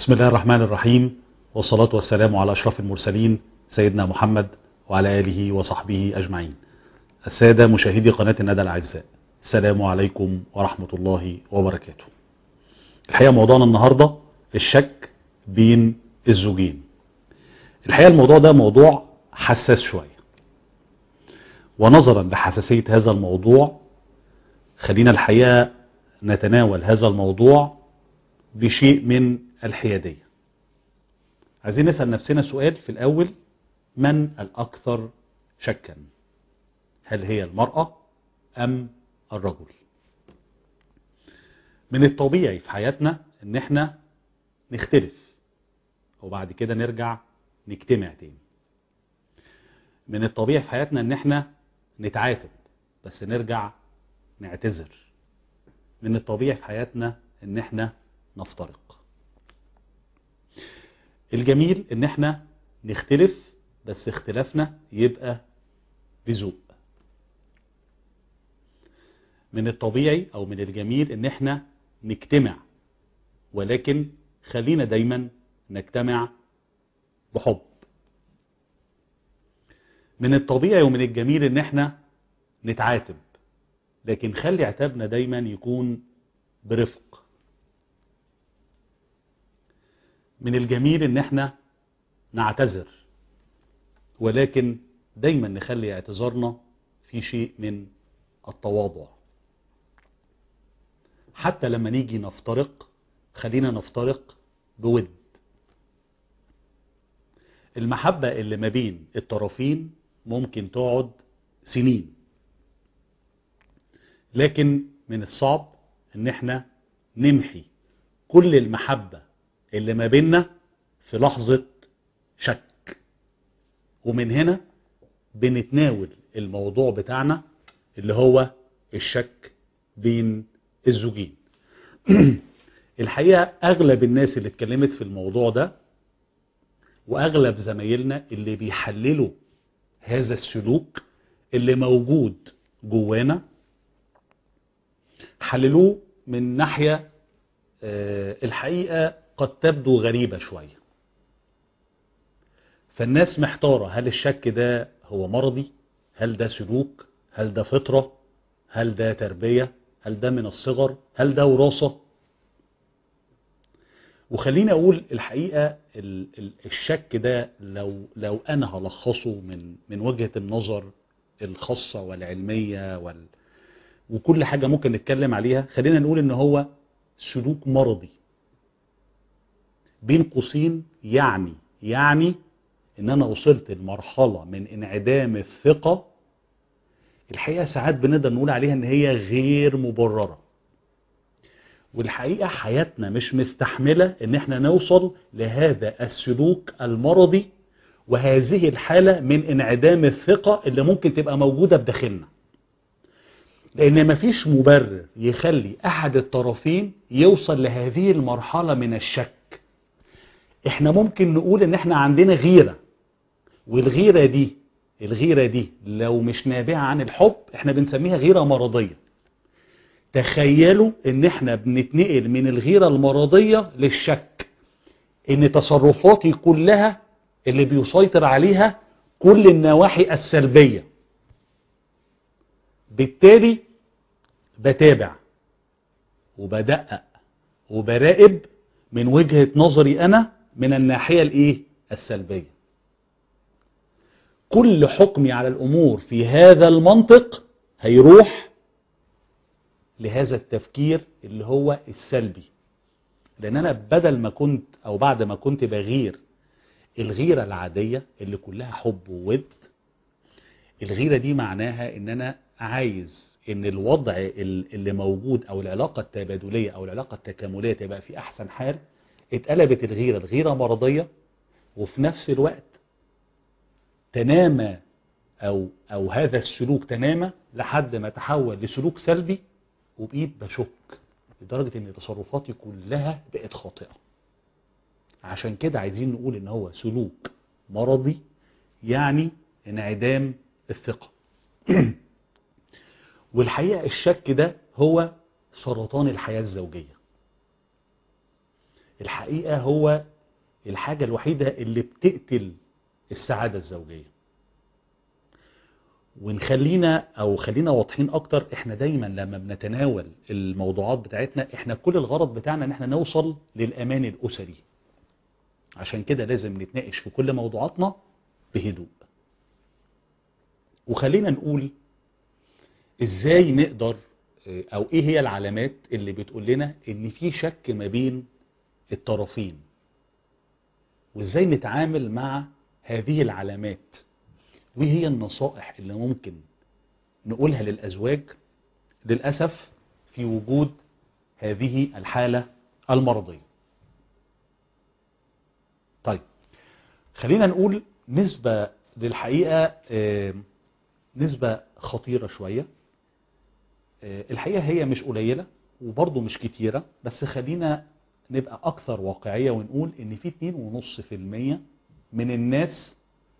بسم الله الرحمن الرحيم والصلاة والسلام على أشرف المرسلين سيدنا محمد وعلى آله وصحبه أجمعين السادة مشاهدي قناة الندى الأعزاء السلام عليكم ورحمة الله وبركاته الحقيقة موضوعنا النهاردة الشك بين الزوجين الحقيقة الموضوع ده موضوع حساس شوية ونظرا لحساسية هذا الموضوع خلينا الحقيقة نتناول هذا الموضوع بشيء من الحيادية عايزين نسأل نفسنا سؤال في الأول من الأكثر شكا هل هي المرأة أم الرجل من الطبيعي في حياتنا ان احنا نختلف وبعد كده نرجع نجتمع تاني من الطبيعي في حياتنا ان احنا نتعاتب بس نرجع نعتذر من الطبيعي في حياتنا ان احنا نفترق الجميل ان احنا نختلف بس اختلافنا يبقى بذوق من الطبيعي او من الجميل ان احنا نجتمع ولكن خلينا دايما نجتمع بحب من الطبيعي ومن الجميل ان احنا نتعاتب لكن خلي عتابنا دايما يكون برفق من الجميل ان احنا نعتذر ولكن دايما نخلي اعتذارنا في شيء من التواضع حتى لما نيجي نفترق خلينا نفترق بود المحبة اللي ما بين الطرفين ممكن تقعد سنين لكن من الصعب ان احنا نمحي كل المحبة اللي ما بيننا في لحظة شك ومن هنا بنتناول الموضوع بتاعنا اللي هو الشك بين الزوجين الحقيقة أغلب الناس اللي اتكلمت في الموضوع ده وأغلب زمايلنا اللي بيحللوا هذا السلوك اللي موجود جوانا حللوه من ناحية الحقيقة قد تبدو غريبة شوية فالناس محتارة هل الشك ده هو مرضي هل ده سلوك هل ده فطرة هل ده تربية هل ده من الصغر هل ده وراثة وخليني اقول الحقيقة الشك ده لو لو انا هلخصه من من وجهة النظر الخاصة والعلمية وال وكل حاجة ممكن نتكلم عليها خلينا نقول ان هو سلوك مرضي بين قوسين يعني يعني ان انا وصلت لمرحلة من انعدام الثقة الحقيقة ساعات بنقدر نقول عليها ان هي غير مبررة والحقيقة حياتنا مش مستحملة ان احنا نوصل لهذا السلوك المرضي وهذه الحالة من انعدام الثقة اللي ممكن تبقى موجودة بداخلنا لان مفيش مبرر يخلي احد الطرفين يوصل لهذه المرحلة من الشك احنا ممكن نقول ان احنا عندنا غيرة والغيرة دي الغيرة دي لو مش نابعة عن الحب احنا بنسميها غيرة مرضية تخيلوا ان احنا بنتنقل من الغيرة المرضية للشك ان تصرفاتي كلها اللي بيسيطر عليها كل النواحي السلبية بالتالي بتابع وبدقق وبراقب من وجهة نظري انا من الناحية الايه السلبية كل حكمي على الامور في هذا المنطق هيروح لهذا التفكير اللي هو السلبي لان انا بدل ما كنت او بعد ما كنت بغير الغيرة العادية اللي كلها حب وود الغيرة دي معناها ان انا عايز ان الوضع اللي موجود او العلاقة التبادلية او العلاقة التكاملية تبقى في احسن حال اتقلبت الغيرة الغيرة مرضية وفي نفس الوقت تنامى او او هذا السلوك تنامى لحد ما تحول لسلوك سلبي وبقيت بشك لدرجة ان تصرفاتي كلها بقت خاطئة عشان كده عايزين نقول ان هو سلوك مرضي يعني انعدام الثقة والحقيقة الشك ده هو سرطان الحياة الزوجية الحقيقة هو الحاجة الوحيدة اللي بتقتل السعادة الزوجية ونخلينا او خلينا واضحين اكتر احنا دايما لما بنتناول الموضوعات بتاعتنا احنا كل الغرض بتاعنا ان احنا نوصل للامان الاسري عشان كده لازم نتناقش في كل موضوعاتنا بهدوء وخلينا نقول ازاي نقدر او ايه هي العلامات اللي بتقول لنا ان في شك ما بين الطرفين وازاي نتعامل مع هذه العلامات وايه هي النصائح اللي ممكن نقولها للأزواج للأسف في وجود هذه الحالة المرضية طيب خلينا نقول نسبة للحقيقة نسبة خطيرة شوية الحقيقة هي مش قليلة وبرضه مش كتيرة بس خلينا نبقى أكثر واقعية ونقول إن في 2.5% من الناس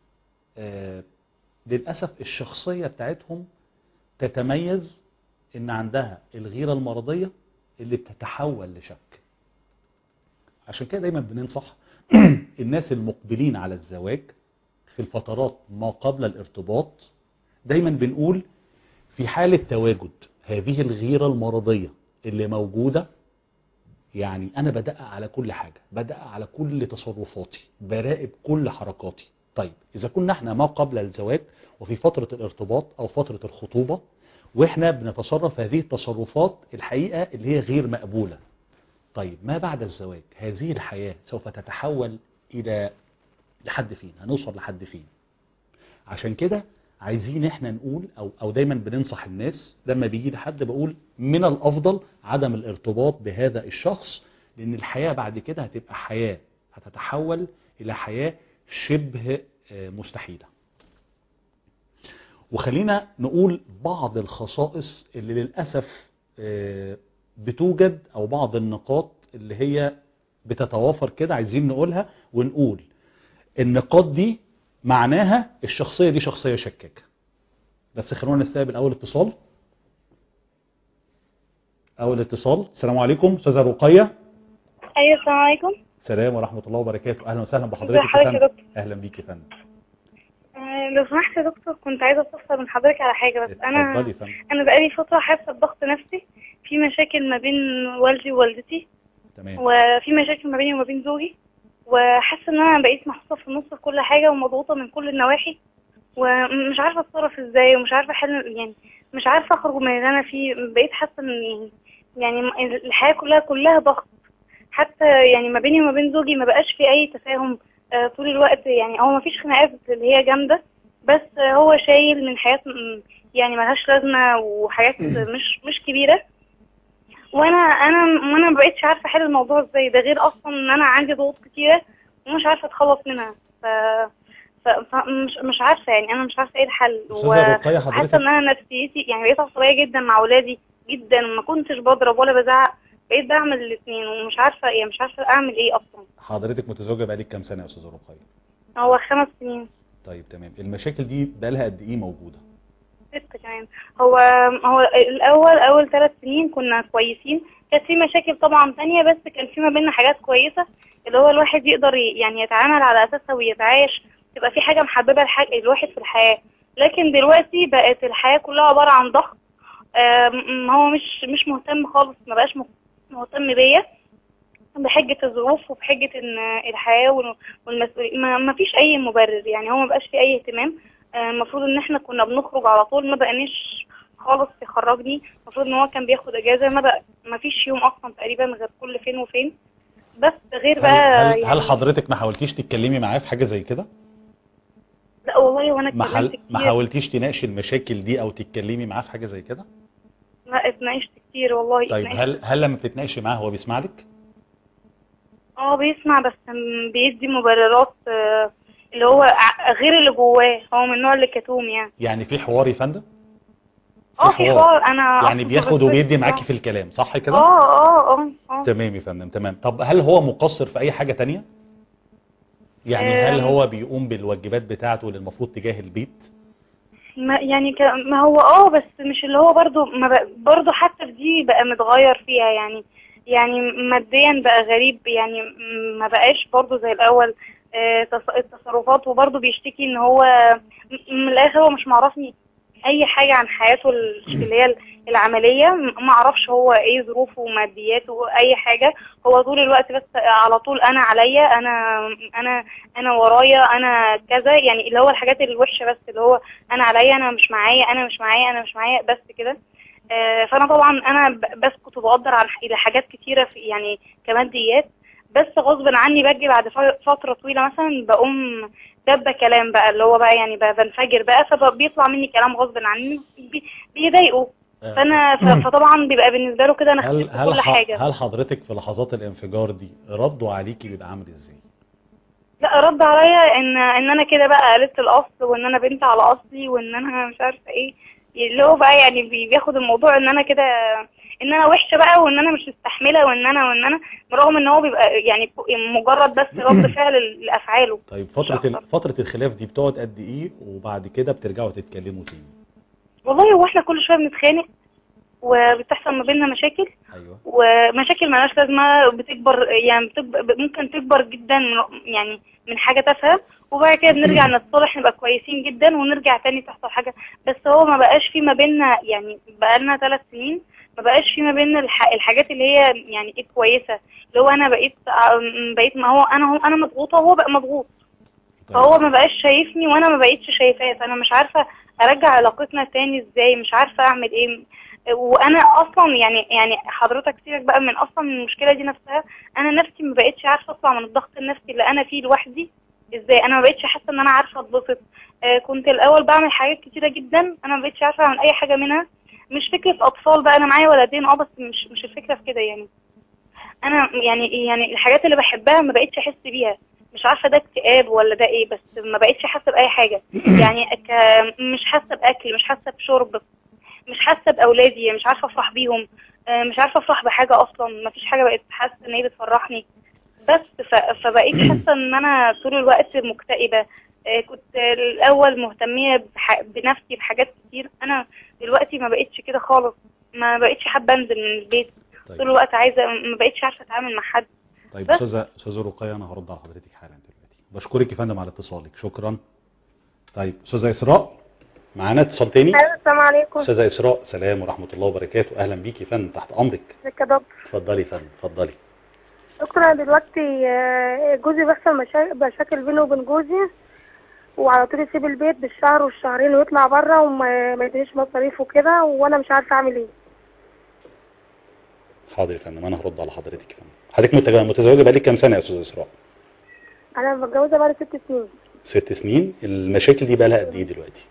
للأسف الشخصية بتاعتهم تتميز ان عندها الغيرة المرضية اللي بتتحول لشك عشان كده دايما بننصح الناس المقبلين على الزواج في الفترات ما قبل الارتباط دايما بنقول في حالة تواجد هذه الغيرة المرضية اللي موجودة يعني انا بدأ على كل حاجة بدأ على كل تصرفاتي براقب كل حركاتي طيب إذا كنا احنا ما قبل الزواج وفي فترة الارتباط أو فترة الخطوبة وإحنا بنتصرف هذه التصرفات الحقيقة اللي هي غير مقبولة طيب ما بعد الزواج هذه الحياة سوف تتحول إلى لحد فين هنوصل لحد فين عشان كده عايزين احنا نقول أو, أو دايما بننصح الناس لما بيجي لحد بقول من الأفضل عدم الارتباط بهذا الشخص لأن الحياة بعد كده هتبقى حياة هتتحول إلى حياة شبه مستحيلة وخلينا نقول بعض الخصائص اللي للأسف بتوجد أو بعض النقاط اللي هي بتتوافر كده عايزين نقولها ونقول النقاط دي معناها الشخصية دي شخصية شكاكة بس خلونا نستقبل أول اتصال أول اتصال السلام عليكم أستاذة رقية أيوة السلام عليكم السلام ورحمة الله وبركاته أهلا وسهلا بحضرتك حضرتك يا دكتور أهلا بيك يا فندم آه، لو سمحت يا دكتور كنت عايزة استفسر من حضرتك على حاجة بس أنا اتفضلي يا فندم أنا بقالي فترة حاسة بضغط نفسي في مشاكل ما بين والدي ووالدتي تمام وفي مشاكل ما بيني وما بين زوجي وحاسة إن أنا بقيت محطوطة في النص في كل حاجة ومضغوطة من كل النواحي ومش عارفة أتصرف إزاي ومش عارفة أحل يعني مش عارفة أخرج من اللي أنا فيه بقيت حاسة إن يعني يعني الحياة كلها كلها ضغط حتى يعني ما بيني وما بين زوجي ما بقاش في أي تفاهم آه، طول الوقت يعني هو ما فيش خناقات اللي هي جامدة بس آه، هو شايل من حاجات م- يعني ملهاش لازمة وحاجات مش مش كبيرة وانا انا وانا ما بقتش عارفه احل الموضوع ازاي ده غير اصلا ان انا عندي ضغوط كتيره ومش عارفه اتخلص منها ف ف فمش مش عارفه يعني انا مش عارفه ايه الحل أستاذة رقية وحاسه حضرتك ان انا نفسيتي يعني بقيت عصبيه جدا مع اولادي جدا وما كنتش بضرب ولا بزعق بقيت بعمل الاثنين ومش عارفه يعني مش عارفه اعمل ايه اصلا حضرتك متزوجة بقالك كام سنة يا أستاذة رقية هو خمس سنين طيب تمام المشاكل دي بقالها قد إيه موجودة ستة كمان هو هو الأول أول ثلاث سنين كنا كويسين كانت في مشاكل طبعا تانية بس كان في ما بيننا حاجات كويسة اللي هو الواحد يقدر ي- يعني يتعامل على أساسها ويتعايش تبقى في حاجة محببة الح- الواحد في الحياة لكن دلوقتي بقت الحياة كلها عبارة عن ضغط آم، هو مش مش مهتم خالص ما بقاش مه- مهتم بيا بحجة الظروف وبحجة ان الحياة وال- والمسؤولية ما ما فيش اي مبرر يعني هو ما بقاش في اي اهتمام آه، المفروض ان احنا كنا بنخرج على طول ما بقناش خالص يخرجني المفروض ان هو كان بياخد اجازة ما بقى ما فيش يوم اصلا تقريبا غير كل فين وفين بس غير هل, بقى هل, يعني هل حضرتك ما حاولتيش تتكلمي معاه في حاجة زي كده لا والله وانا ما, اتكلمت حل... ما كتير حاولتيش تناقشي المشاكل دي أو تتكلمي معاه في حاجة زي كده لا اتناقشت كتير والله طيب اتناقشت. هل هل لما بتتناقشي معاه هو بيسمع لك اه بيسمع بس م- بيدي مبررات آه، اللي هو ع- غير اللي جواه هو من النوع اللي كتوم يعني يعني في حوار يا فندم اه في حوار انا يعني أصلاً بياخد ببص- وبيدي معاكي في الكلام صح كده اه اه اه اه تمام يا فندم تمام طب هل هو مقصر في اي حاجة تانية يعني هل أم. هو بيقوم بالواجبات بتاعته اللي المفروض تجاه البيت ما يعني ك... ما هو اه بس مش اللي هو برضو ما بق... برضو حتى في دي بقى متغير فيها يعني يعني ماديا بقى غريب يعني م- ما بقاش برضو زي الاول آه، تص- التصرفات وبرضو بيشتكي ان هو م- من الاخر هو مش معرفني اي حاجة عن حياته ال- اللي هي العملية م- ما اعرفش هو ايه ظروفه ومادياته اي حاجة هو طول الوقت بس على طول انا عليا انا انا انا ورايا انا كذا يعني اللي هو الحاجات الوحشة بس اللي هو انا عليا انا مش معايا انا مش معايا انا مش معايا بس كده آه، فانا طبعا انا ب- بسكت وبقدر على ح- حاجات كتيرة في يعني كماديات بس غصب عني باجي بعد ف- فترة طويلة مثلا بقوم دبة كلام بقى اللي هو بقى يعني ب- بنفجر بقى فبيطلع مني كلام غصب عني بي- بيضايقه آه، فانا ف- فطبعا بيبقى بالنسبة له كده انا هل خسرت هل كل ح- حاجة هل حضرتك في لحظات الانفجار دي ردوا عليكي بيبقى عامل ازاي لا رد عليا ان ان انا كده بقى قلت الاصل وان انا بنت على اصلي وان انا مش عارفه ايه اللي هو بقى يعني بي- بياخد الموضوع ان انا كده ان انا وحشه بقى وان انا مش مستحمله وان انا وان انا برغم ان هو بيبقى يعني مجرد بس رد فعل لافعاله طيب فترة أكتر. ال- فترة الخلاف دي بتقعد قد ايه وبعد كده بترجعوا تتكلموا تاني والله هو احنا كل شويه بنتخانق وبتحصل ما بيننا مشاكل ايوه ومشاكل مالهاش لازمه بتكبر يعني بتكبر ممكن تكبر جدا من- يعني من حاجه تافهه وبعد كده بنرجع نتصالح نبقى كويسين جدا ونرجع تاني تحصل حاجه بس هو ما بقاش في ما بيننا يعني بقالنا ثلاث سنين ما بقاش في ما بيننا الح- الحاجات اللي هي يعني ايه كويسه اللي هو انا بقيت آم، بقيت ما هو انا هو انا مضغوطه وهو بقى مضغوط فهو ما بقاش شايفني وانا ما بقيتش شايفاه فانا مش عارفه ارجع علاقتنا تاني ازاي مش عارفه اعمل ايه وانا اصلا يعني يعني حضرتك سيبك بقى من اصلا من المشكله دي نفسها انا نفسي ما بقتش عارفه اطلع من الضغط النفسي اللي انا فيه لوحدي ازاي انا ما بقتش حاسه ان انا عارفه اتبسط آه كنت الاول بعمل حاجات كتيره جدا انا ما بقتش عارفه اعمل اي حاجه منها مش فكره اطفال بقى انا معايا ولدين اه بس مش مش الفكره في كده يعني انا يعني يعني الحاجات اللي بحبها ما بقتش احس بيها مش عارفه ده اكتئاب ولا ده ايه بس ما بقتش حاسه باي حاجه يعني ك... مش حاسه باكل مش حاسه بشرب مش حاسه باولادي مش عارفه افرح بيهم آه، مش عارفه افرح بحاجه اصلا ما فيش حاجه بقت حاسه ان هي بتفرحني بس ف... فبقيت حاسه ان انا طول الوقت مكتئبه آه، كنت الاول مهتميه بح... بنفسي بحاجات كتير انا دلوقتي ما بقتش كده خالص ما بقتش حابه انزل من البيت طول طيب الوقت عايزه ما بقتش عارفه اتعامل مع حد طيب بس. استاذه استاذه رقيه انا هرد على حضرتك حالا دلوقتي بشكرك يا فندم على اتصالك شكرا طيب استاذه اسراء معانا اتصال تاني ايوه السلام عليكم استاذه اسراء سلام ورحمه الله وبركاته اهلا بيكي يا فندم تحت امرك ازيك يا دكتور اتفضلي يا فندم اتفضلي دكتور انا دلوقتي آه، جوزي بيحصل مشا- مشاكل بينه وبين جوزي وعلى طول يسيب البيت بالشهر والشهرين ويطلع بره وما ما يدينيش مصاريف وكده وانا مش عارفه اعمل ايه حاضر يا فندم انا هرد على حضرتك يا فندم حضرتك متج- متزوجه بقالك كام سنه يا استاذه اسراء انا متجوزه بقالي ست سنين ست سنين المشاكل دي بقى لها قد ايه دلوقتي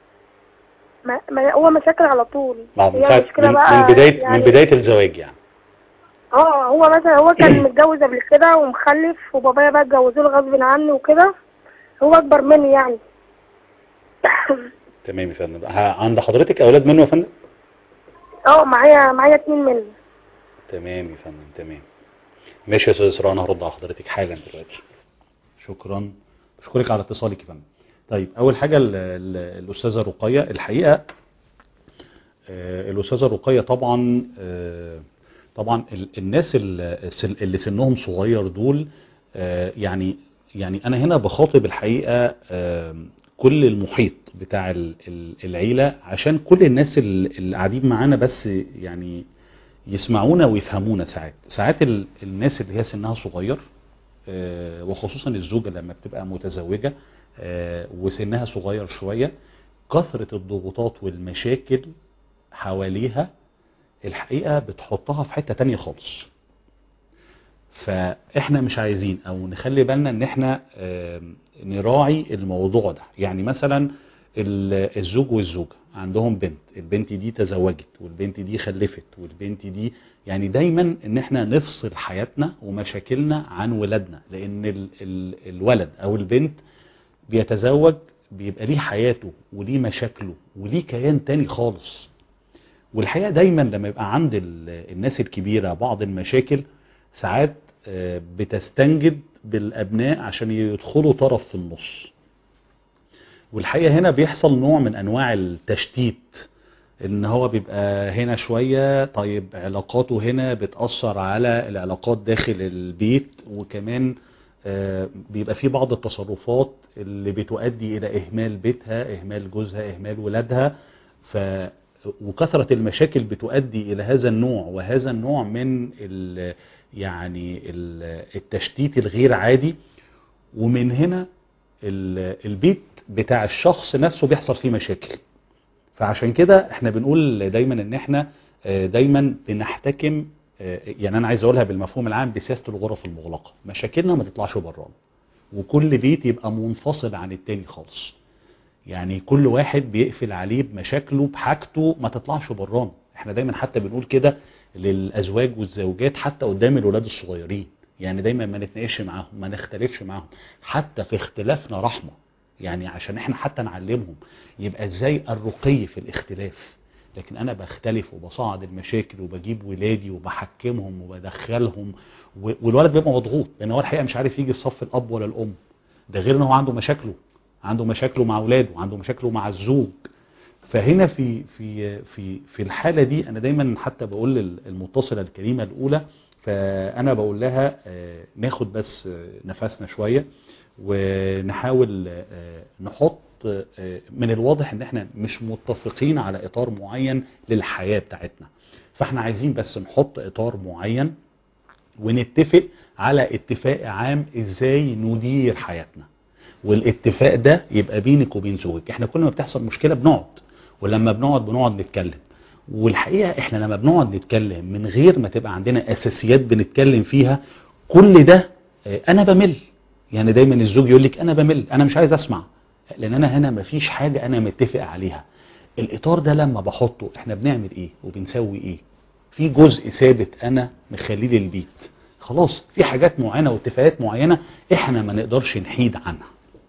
ما ما هو مشاكل على طول بعد من, هي ساعة- المشكله من, بقى من بدايه يعني من بدايه الزواج يعني اه هو مثلا هو كان متجوز قبل كده ومخلف وبابايا بقى اتجوزوه غصب عني وكده هو اكبر مني يعني تمام يا فندم ه- عند حضرتك اولاد منه يا فندم اه معايا معايا اتنين مني تمام يا فندم تمام ماشي يا استاذ اسراء انا هرد على حضرتك حالا دلوقتي شكرا بشكرك على اتصالك يا فندم طيب اول حاجه ال- ال- الاستاذه رقيه الحقيقه آه، الاستاذه رقيه طبعا آه، طبعا ال- الناس ال- السن- اللي سنهم صغير دول آه، يعني يعني انا هنا بخاطب الحقيقه آه، كل المحيط بتاع ال- ال- العيله عشان كل الناس ال- اللي قاعدين معانا بس يعني يسمعونا ويفهمونا ساعات ساعات ال- الناس اللي هي سنها صغير آه، وخصوصا الزوجة لما بتبقى متزوجة آه، وسنها صغير شوية كثرة الضغوطات والمشاكل حواليها الحقيقة بتحطها في حتة تانية خالص فاحنا مش عايزين او نخلي بالنا ان احنا آم، نراعي الموضوع ده يعني مثلا ال- الزوج والزوجة عندهم بنت البنت دي تزوجت والبنت دي خلفت والبنت دي يعني دايما ان احنا نفصل حياتنا ومشاكلنا عن ولادنا لان ال ال الولد او البنت بيتزوج بيبقى ليه حياته وليه مشاكله وليه كيان تاني خالص والحقيقة دايما لما يبقى عند ال- الناس الكبيرة بعض المشاكل ساعات آه، بتستنجد بالأبناء عشان يدخلوا طرف في النص والحقيقة هنا بيحصل نوع من أنواع التشتيت ان هو بيبقى هنا شوية طيب علاقاته هنا بتأثر على العلاقات داخل البيت وكمان آه، بيبقى في بعض التصرفات اللي بتؤدي الى اهمال بيتها اهمال جوزها اهمال ولادها ف وكثرة المشاكل بتؤدي الى هذا النوع وهذا النوع من ال يعني ال- التشتيت الغير عادي ومن هنا ال- البيت بتاع الشخص نفسه بيحصل فيه مشاكل فعشان كده احنا بنقول دايما ان احنا آه، دايما بنحتكم آه، يعني انا عايز اقولها بالمفهوم العام بسياسة الغرف المغلقة مشاكلنا ما تطلعش برانا وكل بيت يبقى منفصل عن التاني خالص يعني كل واحد بيقفل عليه بمشاكله بحاجته ما تطلعش برانا احنا دايما حتى بنقول كده للازواج والزوجات حتى قدام الولاد الصغيرين يعني دايما ما نتناقش معاهم ما نختلفش معاهم حتى في اختلافنا رحمة يعني عشان احنا حتى نعلمهم يبقى ازاي الرقي في الاختلاف لكن انا بختلف وبصعد المشاكل وبجيب ولادي وبحكمهم وبدخلهم و- والولد بيبقى مضغوط لان هو الحقيقه مش عارف يجي في صف الاب ولا الام ده غير ان هو عنده مشاكله عنده مشاكله مع اولاده عنده مشاكله مع الزوج فهنا في في في في الحاله دي انا دايما حتى بقول للمتصله الكريمه الاولى فانا بقول لها آه، ناخد بس آه، نفسنا شويه ونحاول آه، نحط آه، من الواضح ان احنا مش متفقين على اطار معين للحياه بتاعتنا فاحنا عايزين بس نحط اطار معين ونتفق على اتفاق عام ازاي ندير حياتنا والاتفاق ده يبقى بينك وبين زوجك احنا كل ما بتحصل مشكلة بنقعد ولما بنقعد بنقعد نتكلم والحقيقة احنا لما بنقعد نتكلم من غير ما تبقى عندنا اساسيات بنتكلم فيها كل ده اه، انا بمل يعني دايما الزوج يقول لك انا بمل انا مش عايز اسمع لان انا هنا مفيش حاجة انا متفق عليها الاطار ده لما بحطه احنا بنعمل ايه وبنسوي ايه في جزء ثابت انا مخليه للبيت خلاص في حاجات معينة واتفاقات معينة احنا ما نقدرش نحيد عنها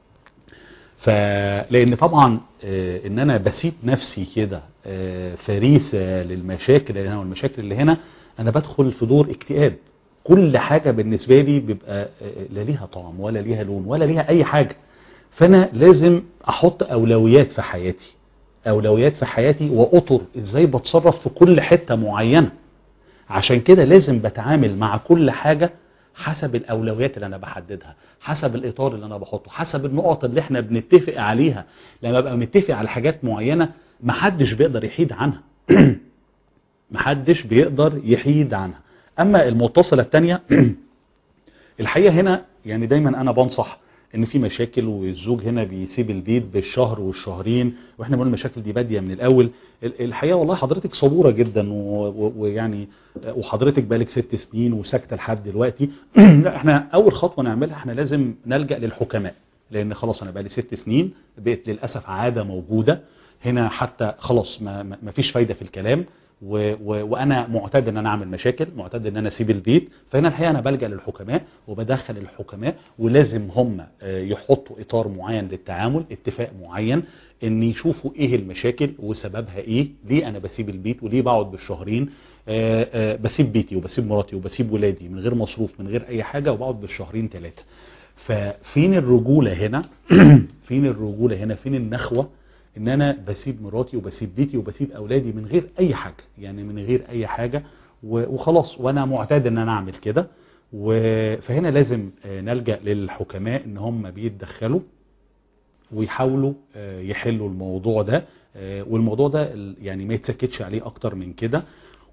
فلان طبعا آه، ان انا بسيب نفسي كده آه، فريسة للمشاكل اللي هنا والمشاكل اللي هنا انا بدخل في دور اكتئاب كل حاجة بالنسبة لي بيبقى آه، لا ليها طعم ولا ليها لون ولا ليها اي حاجة فانا لازم احط اولويات في حياتي اولويات في حياتي واطر ازاي بتصرف في كل حتة معينة عشان كده لازم بتعامل مع كل حاجة حسب الأولويات اللي أنا بحددها حسب الإطار اللي أنا بحطه حسب النقط اللي احنا بنتفق عليها لما ابقى متفق على حاجات معينة محدش بيقدر يحيد عنها محدش بيقدر يحيد عنها أما المتصلة التانية الحقيقة هنا يعني دايما أنا بنصح ان في مشاكل والزوج هنا بيسيب البيت بالشهر والشهرين واحنا بنقول المشاكل دي باديه من الاول ال- الحقيقه والله حضرتك صبوره جدا و- و- ويعني وحضرتك بقالك ست سنين وساكته لحد دلوقتي لا احنا اول خطوه نعملها احنا لازم نلجا للحكماء لان خلاص انا بقالي ست سنين بقت للاسف عاده موجوده هنا حتى خلاص ما, ما ما فيش فايده في الكلام و و وانا معتاد ان انا اعمل مشاكل معتاد ان انا اسيب البيت فهنا الحقيقه انا بلجا للحكماء وبدخل الحكماء ولازم هم آه، يحطوا اطار معين للتعامل اتفاق معين ان يشوفوا ايه المشاكل وسببها ايه ليه انا بسيب البيت وليه بقعد بالشهرين آه، آه، بسيب بيتي وبسيب مراتي وبسيب ولادي من غير مصروف من غير اي حاجه وبقعد بالشهرين ثلاثه ففين الرجوله هنا فين الرجوله هنا فين النخوه ان انا بسيب مراتي وبسيب بيتي وبسيب اولادي من غير اي حاجة يعني من غير اي حاجة و- وخلاص وانا معتاد ان انا اعمل كده و- فهنا لازم آه، نلجأ للحكماء ان هم بيتدخلوا ويحاولوا آه، يحلوا الموضوع ده آه، والموضوع ده ال- يعني ما يتسكتش عليه اكتر من كده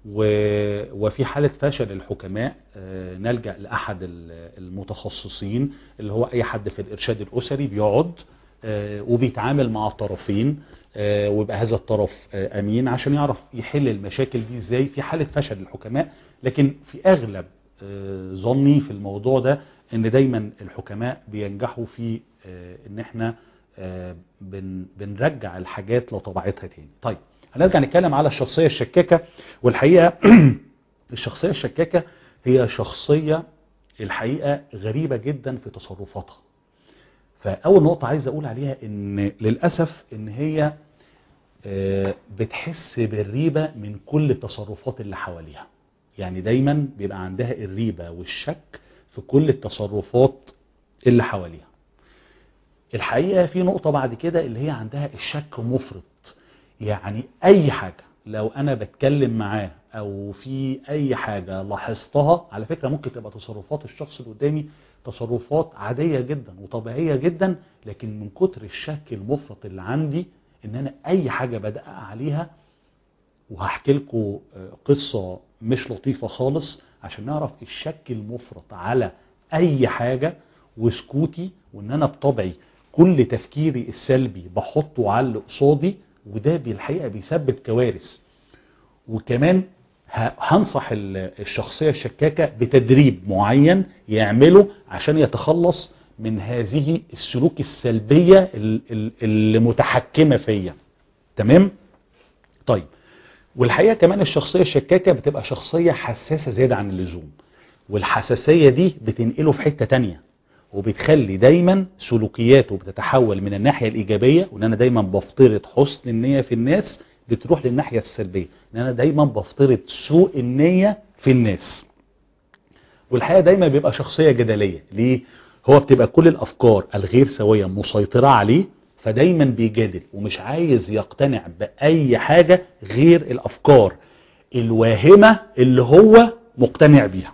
و- وفي حالة فشل الحكماء آه، نلجأ لأحد ال- المتخصصين اللي هو أي حد في الإرشاد الأسري بيقعد آه، وبيتعامل مع الطرفين آه، ويبقى هذا الطرف آه، أمين عشان يعرف يحل المشاكل دي إزاي في حالة فشل الحكماء لكن في أغلب آه، ظني في الموضوع ده ان دايما الحكماء بينجحوا في آه، ان احنا آه، بن بنرجع الحاجات لطبيعتها تاني طيب هنرجع نتكلم على الشخصية الشكاكة والحقيقة الشخصية الشكاكة هي شخصية الحقيقة غريبة جدا في تصرفاتها فأول نقطة عايز أقول عليها إن للأسف إن هي آه، بتحس بالريبة من كل التصرفات اللي حواليها يعني دايما بيبقى عندها الريبة والشك في كل التصرفات اللي حواليها الحقيقة في نقطة بعد كده اللي هي عندها الشك مفرط يعني أي حاجة لو انا بتكلم معاه او في اي حاجة لاحظتها على فكرة ممكن تبقى تصرفات الشخص اللي قدامي تصرفات عادية جدا وطبيعية جدا لكن من كتر الشك المفرط اللي عندي ان انا اي حاجة بدقق عليها وهحكي لكم قصة مش لطيفة خالص عشان نعرف الشك المفرط على اي حاجة وسكوتي وان انا بطبعي كل تفكيري السلبي بحطه على اللي قصادي وده بالحقيقة بيسبب كوارث وكمان هنصح الشخصية الشكاكة بتدريب معين يعمله عشان يتخلص من هذه السلوك السلبية اللي متحكمة فيا تمام؟ طيب والحقيقة كمان الشخصية الشكاكة بتبقى شخصية حساسة زيادة عن اللزوم والحساسية دي بتنقله في حتة تانية وبتخلي دايما سلوكياته بتتحول من الناحية الإيجابية وان انا دايما بفترض حسن النية في الناس بتروح للناحية السلبية ان انا دايما بفترض سوء النية في الناس والحقيقة دايما بيبقى شخصية جدلية ليه؟ هو بتبقى كل الأفكار الغير سوية مسيطرة عليه فدايما بيجادل ومش عايز يقتنع بأي حاجة غير الأفكار الواهمة اللي هو مقتنع بيها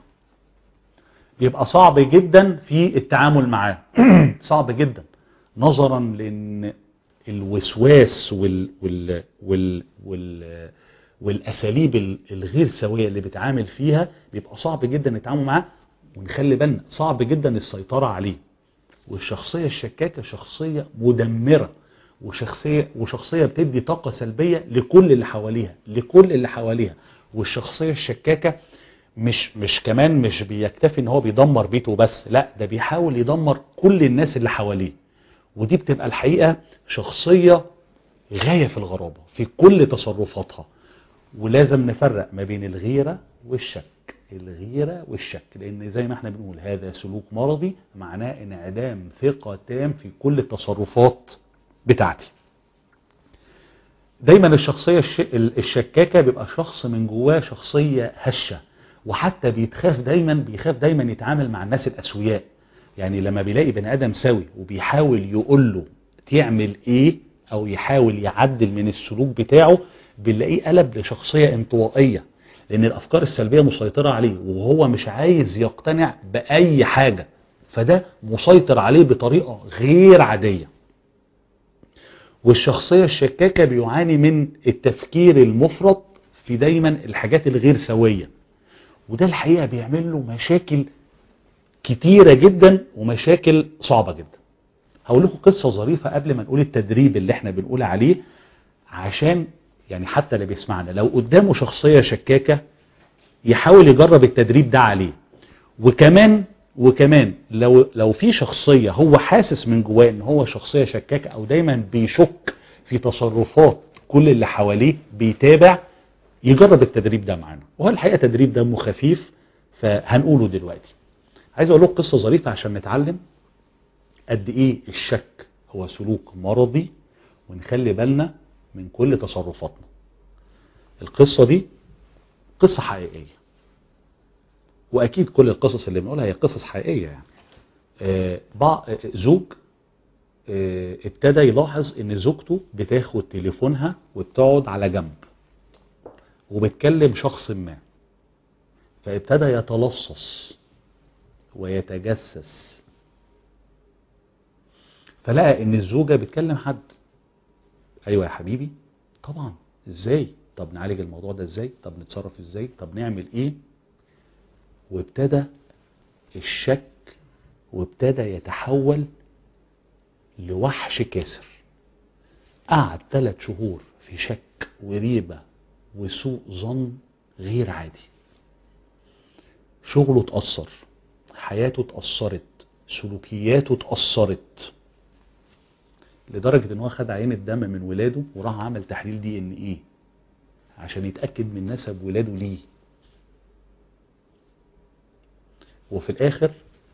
بيبقى صعب جدا في التعامل معاه صعب جدا نظرا لان الوسواس وال وال وال وال والاساليب الغير سويه اللي بيتعامل فيها بيبقى صعب جدا التعامل معاه ونخلي بالنا صعب جدا السيطره عليه والشخصيه الشكاكه شخصيه مدمره وشخصيه وشخصيه بتدي طاقه سلبيه لكل اللي حواليها لكل اللي حواليها والشخصيه الشكاكه مش مش كمان مش بيكتفي ان هو بيدمر بيته بس لا ده بيحاول يدمر كل الناس اللي حواليه ودي بتبقى الحقيقة شخصية غاية في الغرابة في كل تصرفاتها ولازم نفرق ما بين الغيرة والشك الغيرة والشك لان زي ما احنا بنقول هذا سلوك مرضي معناه انعدام ثقة تام في كل التصرفات بتاعتي دايما الشخصية الشكاكة بيبقى شخص من جواه شخصية هشة وحتى بيتخاف دايما بيخاف دايما يتعامل مع الناس الأسوياء يعني لما بيلاقي بني آدم سوي وبيحاول يقول له تعمل ايه او يحاول يعدل من السلوك بتاعه بنلاقيه قلب لشخصية انطوائية لان الافكار السلبية مسيطرة عليه وهو مش عايز يقتنع بأي حاجة فده مسيطر عليه بطريقة غير عادية والشخصية الشكاكة بيعاني من التفكير المفرط في دايما الحاجات الغير سوية وده الحقيقة بيعمل له مشاكل كتيرة جدا ومشاكل صعبة جدا هقول لكم قصة ظريفة قبل ما نقول التدريب اللي احنا بنقول عليه عشان يعني حتى اللي بيسمعنا لو قدامه شخصية شكاكة يحاول يجرب التدريب ده عليه وكمان وكمان لو لو في شخصية هو حاسس من جواه ان هو شخصية شكاكة او دايما بيشك في تصرفات كل اللي حواليه بيتابع يجرب التدريب ده معانا وهو الحقيقة تدريب دمه خفيف فهنقوله دلوقتي عايز اقول لكم قصة ظريفة عشان نتعلم قد ايه الشك هو سلوك مرضي ونخلي بالنا من كل تصرفاتنا القصة دي قصة حقيقية واكيد كل القصص اللي بنقولها هي قصص حقيقية يعني آه بع... زوج آه ابتدى يلاحظ ان زوجته بتاخد تليفونها وبتقعد على جنب وبتكلم شخص ما فابتدى يتلصص ويتجسس فلقى ان الزوجة بتكلم حد ايوه يا حبيبي طبعا ازاي طب نعالج الموضوع ده ازاي طب نتصرف ازاي طب نعمل ايه وابتدى الشك وابتدى يتحول لوحش كاسر قعد ثلاث شهور في شك وريبة وسوء ظن غير عادي شغله اتأثر حياته اتأثرت سلوكياته اتأثرت لدرجة ان هو خد عينة دم من ولاده وراح عمل تحليل دي ان ايه عشان يتأكد من نسب ولاده ليه وفي الاخر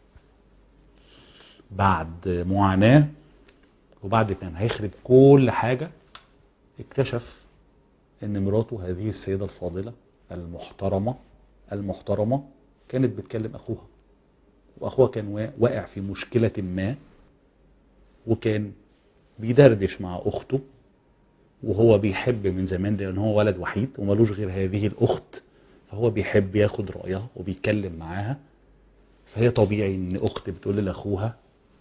بعد معاناة وبعد كان هيخرب كل حاجة اكتشف ان مراته هذه السيدة الفاضلة المحترمة المحترمة كانت بتكلم اخوها واخوها كان واقع في مشكلة ما وكان بيدردش مع اخته وهو بيحب من زمان لان هو ولد وحيد وملوش غير هذه الاخت فهو بيحب ياخد رايها وبيتكلم معاها فهي طبيعي ان اخت بتقول لاخوها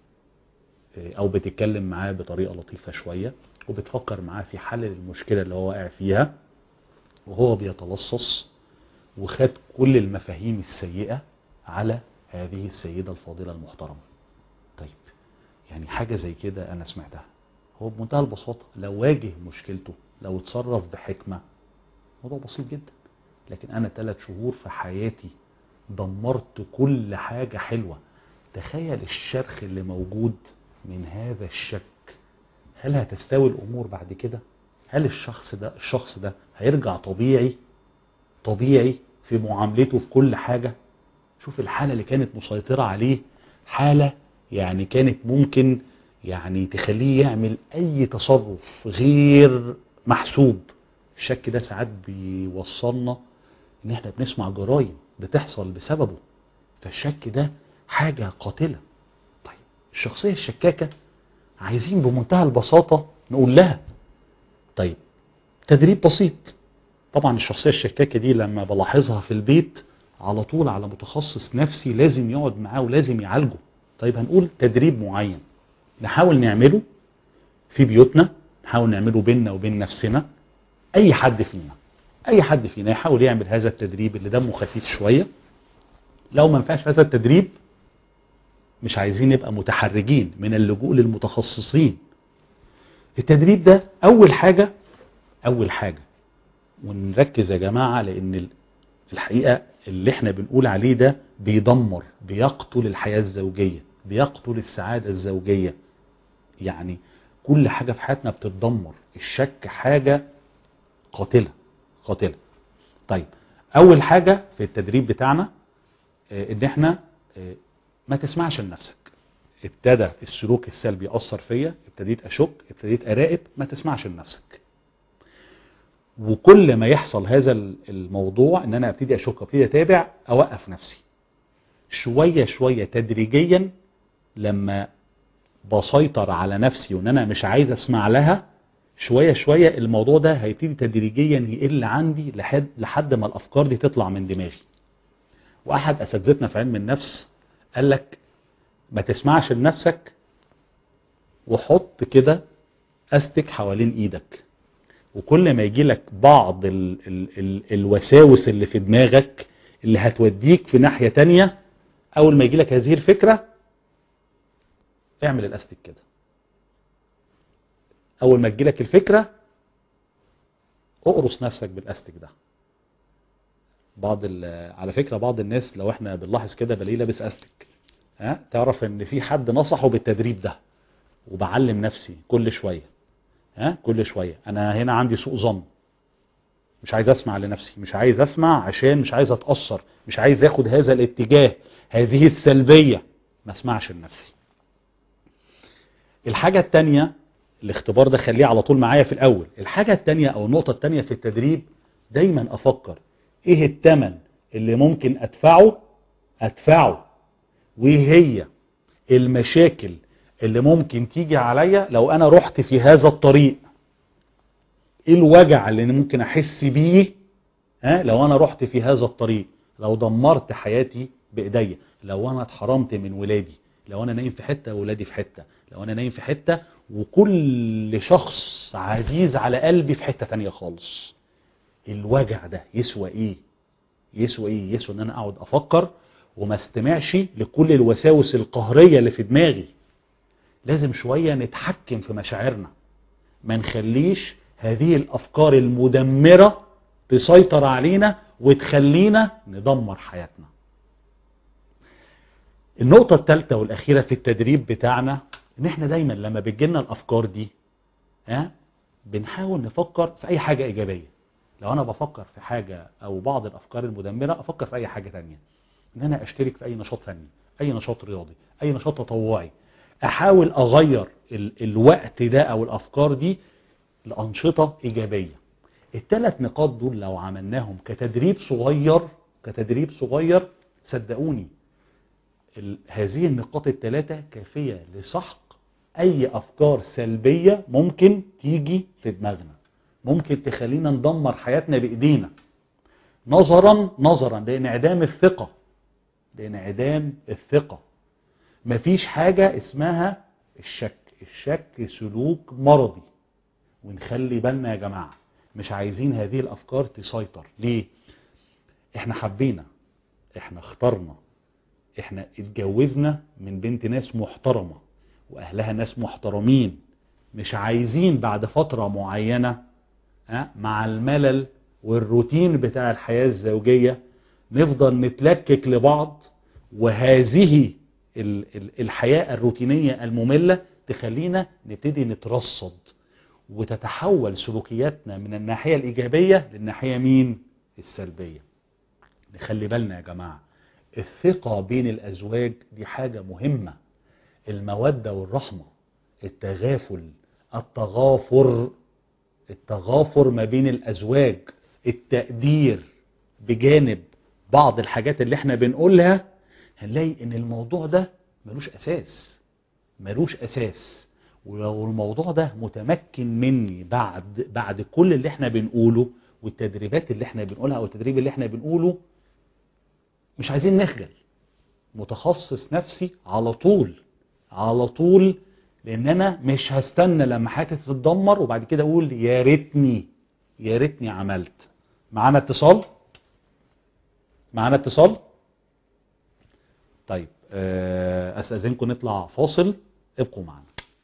آه، او بتتكلم معاه بطريقه لطيفه شويه وبتفكر معاه في حل المشكله اللي هو واقع فيها وهو بيتلصص وخد كل المفاهيم السيئه على هذه السيده الفاضله المحترمه طيب يعني حاجه زي كده انا سمعتها هو بمنتهى البساطه لو واجه مشكلته لو اتصرف بحكمه موضوع بسيط جدا لكن انا ثلاث شهور في حياتي دمرت كل حاجة حلوة تخيل الشرخ اللي موجود من هذا الشك هل هتستوي الامور بعد كده هل الشخص ده الشخص ده هيرجع طبيعي طبيعي في معاملته في كل حاجة شوف الحالة اللي كانت مسيطرة عليه حالة يعني كانت ممكن يعني تخليه يعمل اي تصرف غير محسوب الشك ده ساعات بيوصلنا ان احنا بنسمع جرائم بتحصل بسببه فالشك ده حاجة قاتلة طيب الشخصية الشكاكة عايزين بمنتهى البساطة نقول لها طيب تدريب بسيط طبعا الشخصية الشكاكة دي لما بلاحظها في البيت على طول على متخصص نفسي لازم يقعد معاه ولازم يعالجه طيب هنقول تدريب معين نحاول نعمله في بيوتنا نحاول نعمله بيننا وبين نفسنا اي حد فينا اي حد فينا يحاول يعمل هذا التدريب اللي دمه خفيف شوية لو ما نفعش هذا التدريب مش عايزين نبقى متحرجين من اللجوء للمتخصصين التدريب ده اول حاجة اول حاجة ونركز يا جماعة لان الحقيقة اللي احنا بنقول عليه ده بيدمر بيقتل الحياة الزوجية بيقتل السعادة الزوجية يعني كل حاجة في حياتنا بتتدمر الشك حاجة قاتلة قاتلة طيب اول حاجة في التدريب بتاعنا اه ان احنا اه ما تسمعش لنفسك ابتدى السلوك السلبي يأثر فيا ابتديت اشك ابتديت اراقب ما تسمعش لنفسك وكل ما يحصل هذا الموضوع ان انا ابتدي اشك ابتدي اتابع اوقف نفسي شوية شوية تدريجيا لما بسيطر على نفسي وان انا مش عايز اسمع لها شوية شوية الموضوع ده هيبتدي تدريجيا يقل عندي لحد, لحد ما الافكار دي تطلع من دماغي واحد اساتذتنا في علم النفس قال لك ما تسمعش لنفسك وحط كده استك حوالين ايدك وكل ما يجي لك بعض ال ال ال الوساوس اللي في دماغك اللي هتوديك في ناحية تانية اول ما يجي لك هذه الفكرة اعمل الاستك كده اول ما تجيلك الفكرة اقرص نفسك بالاستك ده بعض على فكرة بعض الناس لو احنا بنلاحظ كده بلاقيه لابس استك ها تعرف ان في حد نصحه بالتدريب ده وبعلم نفسي كل شوية ها كل شوية انا هنا عندي سوء ظن مش عايز اسمع لنفسي مش عايز اسمع عشان مش عايز اتأثر مش عايز اخد هذا الاتجاه هذه السلبية ما اسمعش لنفسي الحاجة التانية الاختبار ده خليه على طول معايا في الاول الحاجة التانية او النقطة التانية في التدريب دايما افكر ايه التمن اللي ممكن ادفعه ادفعه وايه هي المشاكل اللي ممكن تيجي عليا لو انا رحت في هذا الطريق ايه الوجع اللي ممكن احس بيه ها لو انا رحت في هذا الطريق لو دمرت حياتي بايديا لو انا اتحرمت من ولادي لو انا نايم في حتة وولادي في حتة لو انا نايم في حتة وكل شخص عزيز على قلبي في حتة تانية خالص الوجع ده يسوى ايه يسوى ايه يسوى ان انا اقعد افكر وما استمعش لكل الوساوس القهرية اللي في دماغي لازم شوية نتحكم في مشاعرنا ما نخليش هذه الافكار المدمرة تسيطر علينا وتخلينا ندمر حياتنا النقطة الثالثة والأخيرة في التدريب بتاعنا ان احنا دايما لما بتجيلنا الافكار دي ها بنحاول نفكر في اي حاجة ايجابية لو انا بفكر في حاجة او بعض الافكار المدمرة افكر في اي حاجة تانية ان انا اشترك في اي نشاط فني اي نشاط رياضي اي نشاط تطوعي احاول اغير ال الوقت ده او الافكار دي لانشطة ايجابية الثلاث نقاط دول لو عملناهم كتدريب صغير كتدريب صغير صدقوني هذه النقاط الثلاثة كافية لسحق اي افكار سلبية ممكن تيجي في دماغنا ممكن تخلينا ندمر حياتنا بايدينا نظرا نظرا لانعدام الثقة لانعدام الثقة مفيش حاجة اسمها الشك الشك سلوك مرضي ونخلي بالنا يا جماعة مش عايزين هذه الافكار تسيطر ليه احنا حبينا احنا اخترنا احنا اتجوزنا من بنت ناس محترمة واهلها ناس محترمين مش عايزين بعد فترة معينة ها، مع الملل والروتين بتاع الحياة الزوجية نفضل نتلكك لبعض وهذه ال- ال- الحياة الروتينية المملة تخلينا نبتدي نترصد وتتحول سلوكياتنا من الناحية الإيجابية للناحية مين؟ السلبية نخلي بالنا يا جماعة الثقة بين الأزواج دي حاجة مهمة المودة والرحمة التغافل التغافر التغافر ما بين الأزواج التقدير بجانب بعض الحاجات اللي احنا بنقولها هنلاقي ان الموضوع ده ملوش أساس ملوش أساس ولو الموضوع ده متمكن مني بعد بعد كل اللي احنا بنقوله والتدريبات اللي احنا بنقولها او التدريب اللي احنا بنقوله مش عايزين نخجل متخصص نفسي على طول على طول لان انا مش هستنى لما حياتي تتدمر وبعد كده اقول يا ريتني يا ريتني عملت معانا اتصال معانا اتصال طيب آه، استاذنكم نطلع فاصل ابقوا معانا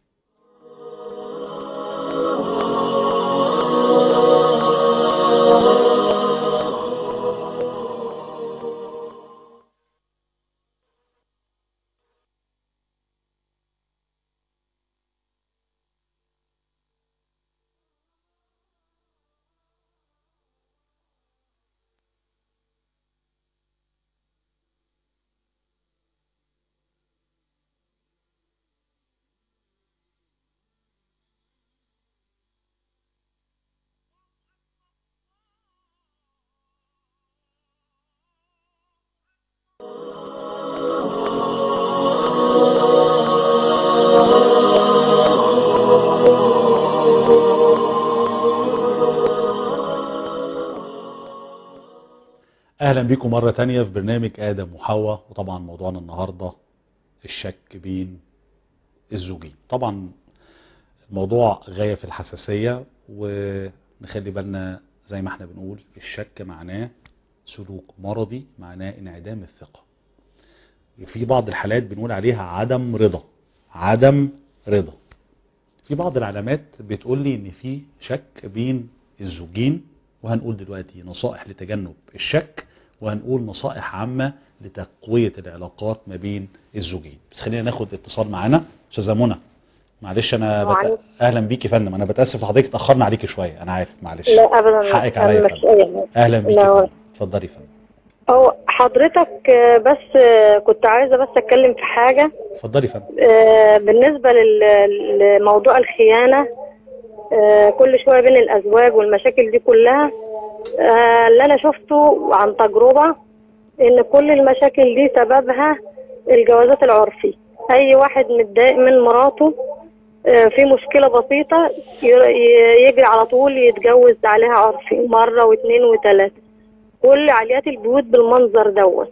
اهلا بيكم مرة تانية في برنامج ادم وحواء وطبعا موضوعنا النهاردة الشك بين الزوجين طبعا الموضوع غاية في الحساسية ونخلي بالنا زي ما احنا بنقول الشك معناه سلوك مرضي معناه انعدام الثقة في بعض الحالات بنقول عليها عدم رضا عدم رضا في بعض العلامات بتقول لي ان في شك بين الزوجين وهنقول دلوقتي نصائح لتجنب الشك وهنقول نصائح عامة لتقوية العلاقات ما بين الزوجين بس خلينا ناخد اتصال معانا استاذه منى معلش انا بت... وعليكم. اهلا بيكي يا فندم انا بتاسف لحضرتك اتاخرنا عليكي شويه انا عارف معلش لا ابدا حقك عليا يا مش فندم. اي حاجه اهلا بيكي لا يا ولا. فندم اتفضلي يا فندم هو حضرتك آه، بس آه، كنت عايزه بس اتكلم في حاجه اتفضلي يا فندم آه، بالنسبه لل- لموضوع الخيانه آه، كل شويه بين الازواج والمشاكل دي كلها آه، اللي انا شفته عن تجربه ان كل المشاكل دي سببها الجوازات العرفي اي واحد متضايق من مراته آه، في مشكله بسيطه ي- ي- يجري على طول يتجوز عليها عرفي مره واثنين وثلاثه كل عاليات البيوت بالمنظر دوت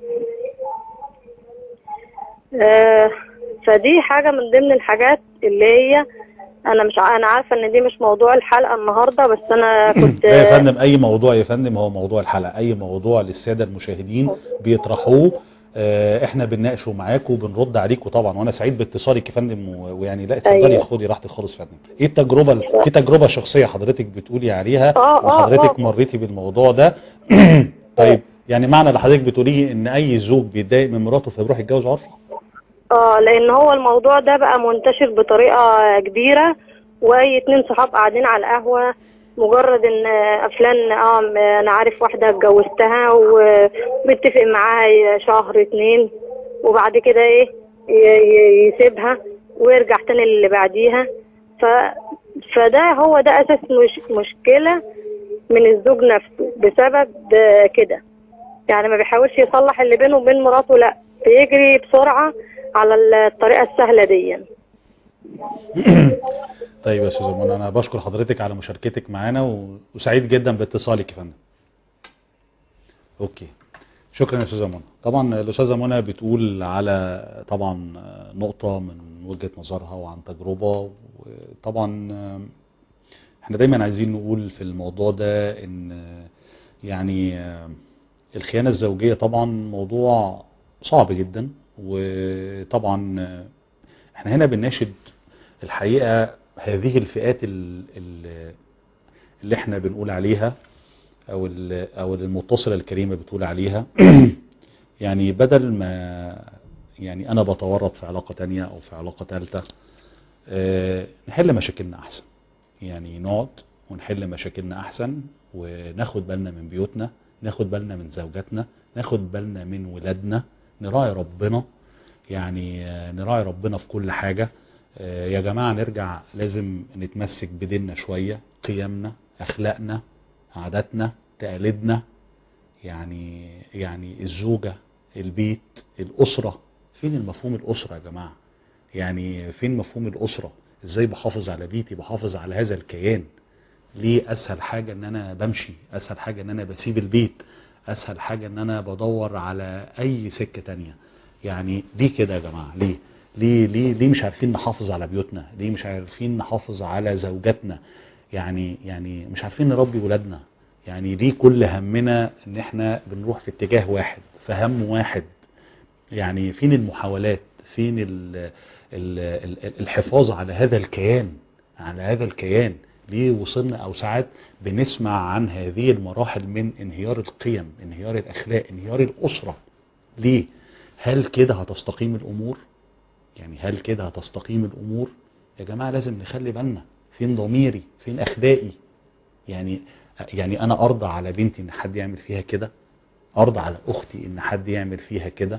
آه، فدي حاجة من ضمن الحاجات اللي هي انا مش ع- انا عارفة ان دي مش موضوع الحلقة النهاردة بس انا كنت لا يا فندم اي موضوع يا فندم هو موضوع الحلقه اي موضوع للساده المشاهدين بيطرحوه آه، احنا بنناقشه معاكم وبنرد عليكم طبعا وانا سعيد باتصالك يا فندم و- ويعني لا اتفضلي أيوة. خدي راحتك خالص يا فندم ايه التجربه ال- في تجربه شخصيه حضرتك بتقولي عليها آه، آه، وحضرتك آه. مريتي بالموضوع ده طيب يعني معنى اللي حضرتك بتقوليه ان اي زوج بيتضايق من مراته فيروح يتجوز عرفي اه لان هو الموضوع ده بقى منتشر بطريقة كبيرة واي اتنين صحاب قاعدين على القهوة مجرد ان آه، فلان اه م- انا عارف واحدة اتجوزتها ومتفق معاها شهر اتنين وبعد كده ايه ي- ي- يسيبها ويرجع تاني اللي بعديها ف فده هو ده اساس مش مشكلة من الزوج نفسه بسبب آه، كده يعني ما بيحاولش يصلح اللي بينه وبين مراته لا بيجري بسرعة على الطريقة السهلة دي طيب يا استاذ منى انا بشكر حضرتك على مشاركتك معانا و... وسعيد جدا باتصالك يا فندم اوكي شكرا يا استاذه منى طبعا الاستاذه منى بتقول على طبعا نقطه من وجهه نظرها وعن تجربه وطبعا احنا دايما عايزين نقول في الموضوع ده ان يعني الخيانه الزوجيه طبعا موضوع صعب جدا وطبعا احنا هنا بنناشد الحقيقه هذه الفئات ال- ال- اللي احنا بنقول عليها او ال- او المتصله الكريمه بتقول عليها يعني بدل ما يعني انا بتورط في علاقه تانية او في علاقه ثالثه نحل مشاكلنا احسن يعني نقعد ونحل مشاكلنا احسن وناخد بالنا من بيوتنا ناخد بالنا من زوجاتنا ناخد بالنا من ولادنا نراعي ربنا يعني آه، نراعي ربنا في كل حاجة آه، يا جماعة نرجع لازم نتمسك بديننا شوية قيمنا أخلاقنا عاداتنا تقاليدنا يعني يعني الزوجة البيت الأسرة فين المفهوم الأسرة يا جماعة يعني فين مفهوم الأسرة ازاي بحافظ على بيتي بحافظ على هذا الكيان ليه اسهل حاجة ان انا بمشي اسهل حاجة ان انا بسيب البيت اسهل حاجة ان انا بدور على اي سكة تانية يعني ليه كده يا جماعة ليه ليه ليه ليه مش عارفين نحافظ على بيوتنا ليه مش عارفين نحافظ على زوجاتنا يعني يعني مش عارفين نربي ولادنا يعني ليه كل همنا ان احنا بنروح في اتجاه واحد في هم واحد يعني فين المحاولات فين ال ال ال الحفاظ على هذا الكيان على هذا الكيان ليه وصلنا او ساعات بنسمع عن هذه المراحل من انهيار القيم انهيار الاخلاق انهيار الاسرة ليه هل كده هتستقيم الامور يعني هل كده هتستقيم الامور يا جماعة لازم نخلي بالنا فين ضميري فين اخلاقي يعني يعني انا ارضى على بنتي ان حد يعمل فيها كده ارضى على اختي ان حد يعمل فيها كده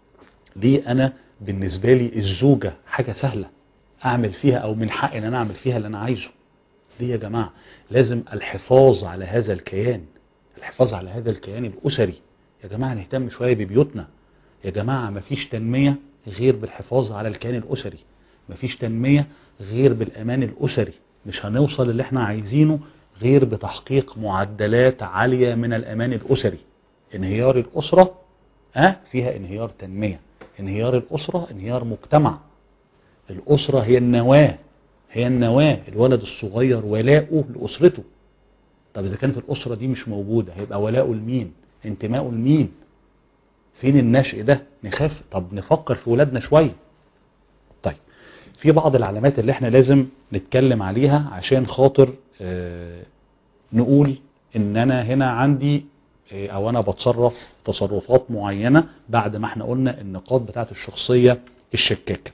ليه انا بالنسبة لي الزوجة حاجة سهلة اعمل فيها او من حقي ان انا اعمل فيها اللي انا عايزه ليه يا جماعة لازم الحفاظ على هذا الكيان الحفاظ على هذا الكيان الاسري يا جماعة نهتم شوية ببيوتنا يا جماعة مفيش تنمية غير بالحفاظ على الكيان الاسري مفيش تنمية غير بالامان الاسري مش هنوصل اللي احنا عايزينه غير بتحقيق معدلات عالية من الامان الاسري انهيار الاسرة ها فيها انهيار تنمية انهيار الاسرة انهيار مجتمع الاسرة هي النواة هي النواة الولد الصغير ولاؤه لأسرته طب إذا كانت الأسرة دي مش موجودة هيبقى ولاؤه لمين انتمائه لمين فين النشء ده نخاف طب نفكر في ولادنا شوية طيب في بعض العلامات اللي احنا لازم نتكلم عليها عشان خاطر اه نقول ان انا هنا عندي اه او انا بتصرف تصرفات معينة بعد ما احنا قلنا النقاط بتاعت الشخصية الشكاكة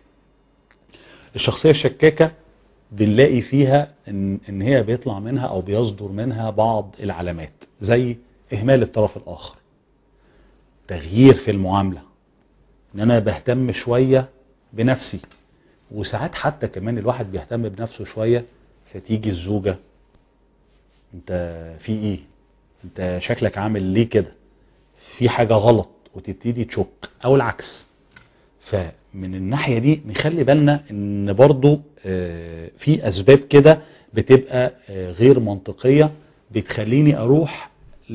الشخصية الشكاكة بنلاقي فيها ان, إن هي بيطلع منها او بيصدر منها بعض العلامات زي اهمال الطرف الاخر تغيير في المعاملة ان انا بهتم شوية بنفسي وساعات حتى كمان الواحد بيهتم بنفسه شوية فتيجي الزوجة انت في ايه انت شكلك عامل ليه كده في حاجة غلط وتبتدي تشك او العكس فمن الناحية دي نخلي بالنا ان برضو في اسباب كده بتبقى غير منطقية بتخليني اروح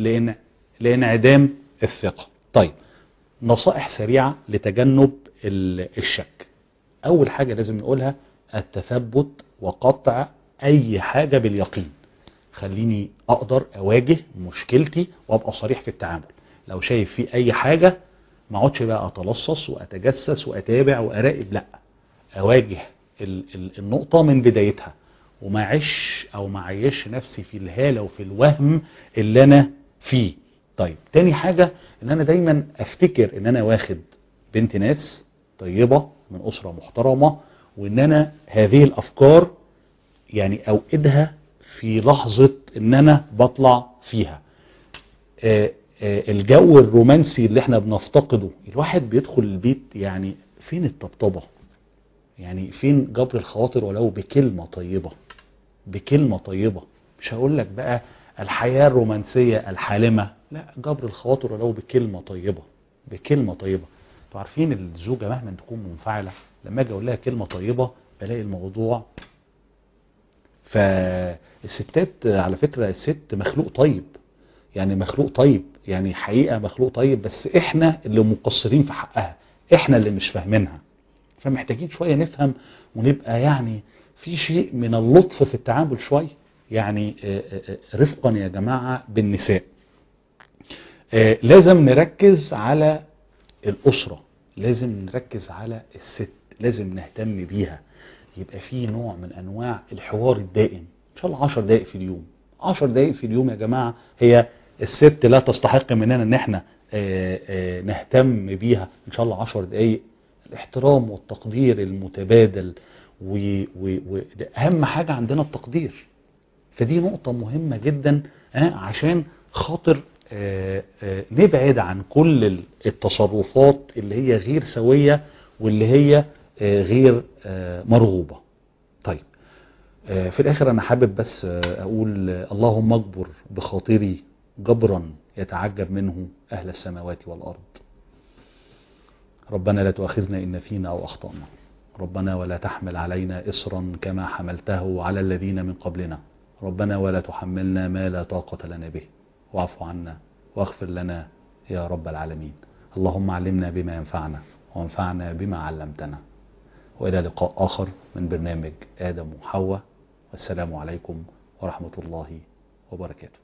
لانعدام الثقة طيب نصائح سريعة لتجنب الشك اول حاجة لازم نقولها التثبت وقطع اي حاجة باليقين خليني اقدر اواجه مشكلتي وابقى صريح في التعامل لو شايف في اي حاجة ما اقعدش بقى اتلصص واتجسس واتابع واراقب لا اواجه النقطة من بدايتها وما عيش او ما عيش نفسي في الهالة وفي الوهم اللي انا فيه طيب تاني حاجة ان انا دايما افتكر ان انا واخد بنت ناس طيبة من اسرة محترمة وان انا هذه الافكار يعني اوقدها في لحظة ان انا بطلع فيها آآ آآ الجو الرومانسي اللي احنا بنفتقده الواحد بيدخل البيت يعني فين الطبطبة يعني فين جبر الخواطر ولو بكلمة طيبة بكلمة طيبة مش هقول لك بقى الحياة الرومانسية الحالمة لا جبر الخواطر ولو بكلمة طيبة بكلمة طيبة انتوا عارفين الزوجة مهما تكون منفعلة لما اجي اقول لها كلمة طيبة بلاقي الموضوع فالستات على فكرة الست مخلوق طيب يعني مخلوق طيب يعني حقيقة مخلوق طيب بس احنا اللي مقصرين في حقها احنا اللي مش فاهمينها فمحتاجين شوية نفهم ونبقى يعني في شيء من اللطف في التعامل شوية يعني آه، آه، آه، رفقا يا جماعة بالنساء آه، لازم نركز على الأسرة لازم نركز على الست لازم نهتم بيها يبقى في نوع من أنواع الحوار الدائم إن شاء الله 10 دقائق في اليوم 10 دقائق في اليوم يا جماعة هي الست لا تستحق مننا ان احنا آه، آه، نهتم بيها ان شاء الله 10 دقائق الاحترام والتقدير المتبادل واهم حاجة عندنا التقدير فدي نقطة مهمة جدا آه، عشان خاطر آه، آه، نبعد عن كل ال- التصرفات اللي هي غير سوية واللي هي آه، غير آه، مرغوبة طيب آه، في الآخر أنا حابب بس آه، أقول آه، اللهم اجبر بخاطري جبرا يتعجب منه أهل السماوات والأرض ربنا لا تؤاخذنا إن نسينا أو أخطأنا ربنا ولا تحمل علينا إصرا كما حملته على الذين من قبلنا ربنا ولا تحملنا ما لا طاقة لنا به واعف عنا واغفر لنا يا رب العالمين اللهم علمنا بما ينفعنا وانفعنا بما علمتنا وإلى لقاء آخر من برنامج آدم وحواء والسلام عليكم ورحمة الله وبركاته